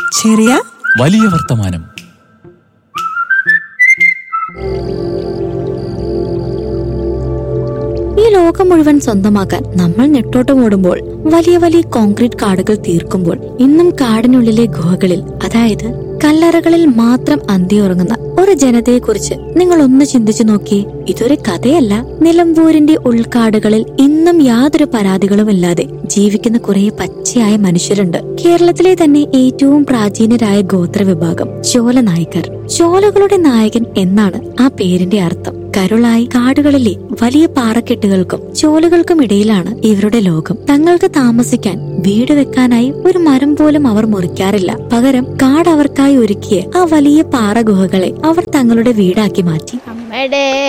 ചെറിയ വലിയ വർത്തമാനം ഈ ലോകം മുഴുവൻ സ്വന്തമാക്കാൻ നമ്മൾ നെട്ടോട്ടം ഓടുമ്പോൾ വലിയ വലിയ കോൺക്രീറ്റ് കാടുകൾ തീർക്കുമ്പോൾ ഇന്നും കാടിനുള്ളിലെ ഗുഹകളിൽ അതായത് കല്ലറകളിൽ മാത്രം അന്തിയുറങ്ങുന്ന ഒരു ജനതയെക്കുറിച്ച് നിങ്ങൾ ഒന്ന് ചിന്തിച്ചു നോക്കിയേ ഇതൊരു കഥയല്ല നിലമ്പൂരിന്റെ ഉൾക്കാടുകളിൽ ഇന്നും യാതൊരു പരാതികളുമില്ലാതെ ജീവിക്കുന്ന കുറെ പച്ചയായ മനുഷ്യരുണ്ട് കേരളത്തിലെ തന്നെ ഏറ്റവും പ്രാചീനരായ ഗോത്ര വിഭാഗം ചോല നായകർ ചോലകളുടെ നായകൻ എന്നാണ് ആ പേരിന്റെ അർത്ഥം കരുളായി കാടുകളിലെ വലിയ പാറക്കെട്ടുകൾക്കും ചോലുകൾക്കും ഇടയിലാണ് ഇവരുടെ ലോകം തങ്ങൾക്ക് താമസിക്കാൻ വീട് വെക്കാനായി ഒരു മരം പോലും അവർ മുറിക്കാറില്ല പകരം കാട് അവർക്കായി ഒരുക്കിയ ആ വലിയ പാറ ഗുഹകളെ അവർ തങ്ങളുടെ വീടാക്കി മാറ്റി അമ്മയുടെ